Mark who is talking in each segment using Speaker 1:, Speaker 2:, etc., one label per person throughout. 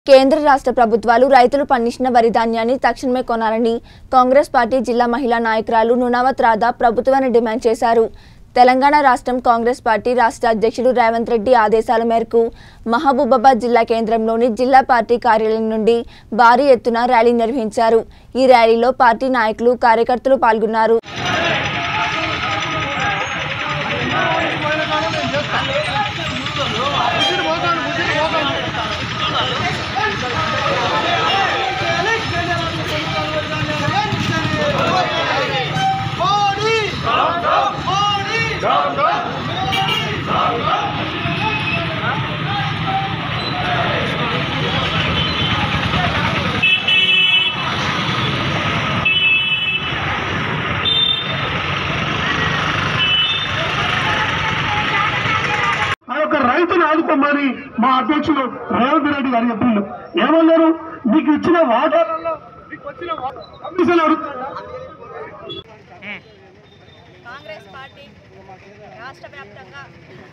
Speaker 1: కేంద్ర రాష్ట్ర ప్రభుత్వాలు రైతులు పండించిన వరి ధాన్యాన్ని తక్షణమే కొనాలని కాంగ్రెస్ పార్టీ జిల్లా మహిళా నాయకురాలు నునావత్ రాధా ప్రభుత్వాన్ని డిమాండ్ చేశారు తెలంగాణ రాష్ట్రం కాంగ్రెస్ పార్టీ రాష్ట్ర అధ్యక్షుడు రేవంత్ రెడ్డి ఆదేశాల మేరకు మహబూబాబాద్ జిల్లా కేంద్రంలోని జిల్లా పార్టీ కార్యాలయం నుండి భారీ ఎత్తున ర్యాలీ నిర్వహించారు ఈ ర్యాలీలో పార్టీ నాయకులు కార్యకర్తలు పాల్గొన్నారు
Speaker 2: మోడీ మోడీ
Speaker 3: ఆ యొక్క రైతును ఆదుకోమని మా అధ్యక్షుడు రేవంత్ రెడ్డి గారు చెప్పిండు ఏమన్నారు మీకు ఇచ్చిన వాటాలలో మీకు వచ్చిన వాటా కమిషన్ అడుగుతాడా
Speaker 4: కాంగ్రెస్ పార్టీ రాష్ట్ర వ్యాప్తంగా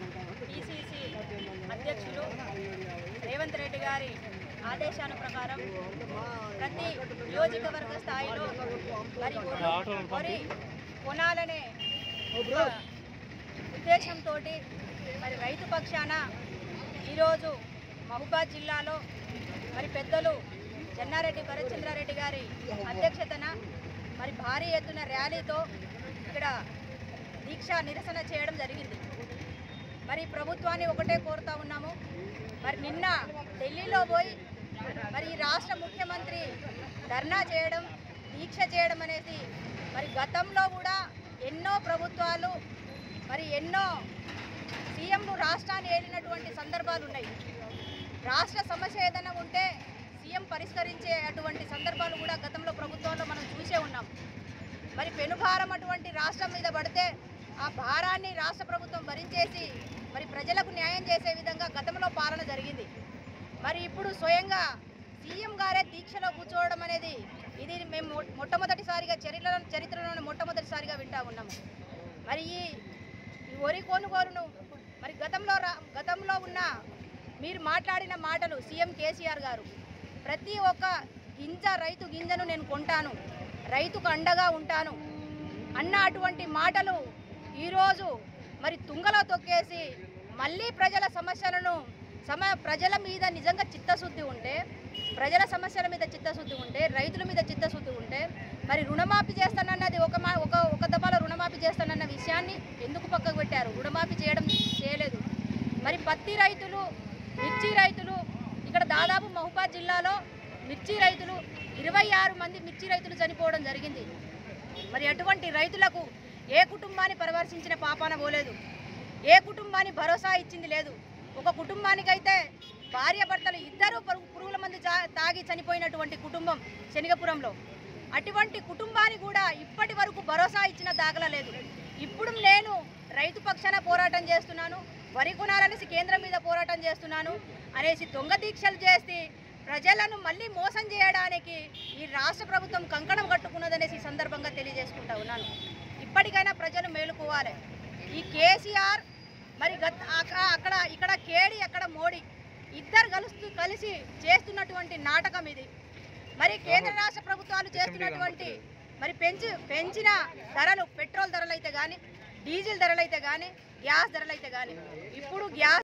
Speaker 4: పిసిసి అధ్యక్షులు రేవంత్ రెడ్డి గారి ఆదేశాల ప్రకారం ప్రతి నియోజకవర్గ స్థాయిలో మరి వరి- వరి కొనాలనే ఒక ఉద్దేశంతో మరి రైతు పక్షాన ఈరోజు మహబూబాద్ జిల్లాలో మరి పెద్దలు చెన్నారెడ్డి భరత్చంద్రారెడ్డి గారి అధ్యక్షతన మరి భారీ ఎత్తున ర్యాలీతో ఇక్కడ దీక్ష నిరసన చేయడం జరిగింది మరి ప్రభుత్వాన్ని ఒకటే కోరుతా ఉన్నాము మరి నిన్న ఢిల్లీలో పోయి మరి ఈ రాష్ట్ర ముఖ్యమంత్రి ధర్నా చేయడం దీక్ష చేయడం అనేది మరి గతంలో కూడా ఎన్నో ప్రభుత్వాలు మరి ఎన్నో సీఎంలు రాష్ట్రాన్ని ఏలినటువంటి సందర్భాలు ఉన్నాయి రాష్ట్ర సమస్య ఏదైనా ఉంటే సీఎం పరిష్కరించే అటువంటి సందర్భాలు కూడా గతంలో ప్రభుత్వంలో మనం చూసే ఉన్నాం మరి పెనుభారం అటువంటి రాష్ట్రం మీద పడితే ఆ భారాన్ని రాష్ట్ర ప్రభుత్వం భరించేసి మరి ప్రజలకు న్యాయం చేసే విధంగా గతంలో పాలన జరిగింది మరి ఇప్పుడు స్వయంగా సీఎం గారే దీక్షలో కూర్చోవడం అనేది ఇది మేము మొ- మొట్టమొదటిసారిగా చరిత్ర చరిత్రలోనే మొట్టమొదటిసారిగా వింటా ఉన్నాము మరి ఈ ఈ వరి కొనుగోలును మరి గతంలో రా గతంలో ఉన్న మీరు మాట్లాడిన మాటలు సీఎం కేసీఆర్ గారు ప్రతి ఒక్క గింజ రైతు గింజను నేను కొంటాను రైతుకు అండగా ఉంటాను అన్న అటువంటి మాటలు ఈరోజు మరి తుంగలో తొక్కేసి మళ్ళీ ప్రజల సమస్యలను సమ ప్రజల మీద నిజంగా చిత్తశుద్ధి ఉంటే ప్రజల సమస్యల మీద చిత్తశుద్ధి ఉంటే రైతుల మీద చిత్తశుద్ధి ఉంటే మరి రుణమాఫీ చేస్తానన్నది ఒక మా ఒక ఒక దఫాలో రుణమాఫీ చేస్తానన్న విషయాన్ని ఎందుకు పక్కకు పెట్టారు రుణమాఫీ చేయడం చేయలేదు మరి పత్తి రైతులు మిర్చి రైతులు ఇక్కడ దాదాపు మహబాద్ జిల్లాలో మిర్చి రైతులు ఇరవై ఆరు మంది మిర్చి రైతులు చనిపోవడం జరిగింది మరి అటువంటి రైతులకు ఏ కుటుంబాన్ని పరామర్శించిన పాపాన పోలేదు ఏ కుటుంబాన్ని భరోసా ఇచ్చింది లేదు ఒక కుటుంబానికైతే భార్య భర్తలు ఇద్దరు పరుగు- పురుగుల మంది జా- తాగి చనిపోయినటువంటి కుటుంబం శనిగపురంలో అటువంటి కుటుంబాన్ని కూడా ఇప్పటి వరకు భరోసా ఇచ్చిన దాఖలా లేదు ఇప్పుడు నేను రైతు పక్షాన పోరాటం చేస్తున్నాను వరి కొనాలనేసి కేంద్రం మీద పోరాటం చేస్తున్నాను అనేసి దొంగ దీక్షలు చేసి ప్రజలను మళ్ళీ మోసం చేయడానికి ఈ రాష్ట్ర ప్రభుత్వం కంకణం కట్టుకున్నదనేసి ఈ సందర్భంగా తెలియజేసుకుంటా ఉన్నాను ఇప్పటికైనా ప్రజలు మేలుకోవాలి ఈ కేసీఆర్ మరి గత అక్కడ అక్కడ ఇక్కడ కేడి అక్కడ మోడీ ఇద్దరు కలుస్తూ కలిసి చేస్తున్నటువంటి నాటకం ఇది మరి కేంద్ర రాష్ట్ర ప్రభుత్వాలు చేస్తున్నటువంటి మరి పెంచి పెంచిన ధరలు పెట్రోల్ ధరలు అయితే కానీ డీజిల్ ధరలు అయితే కానీ గ్యాస్ ధరలు అయితే కానీ ఇప్పుడు గ్యాస్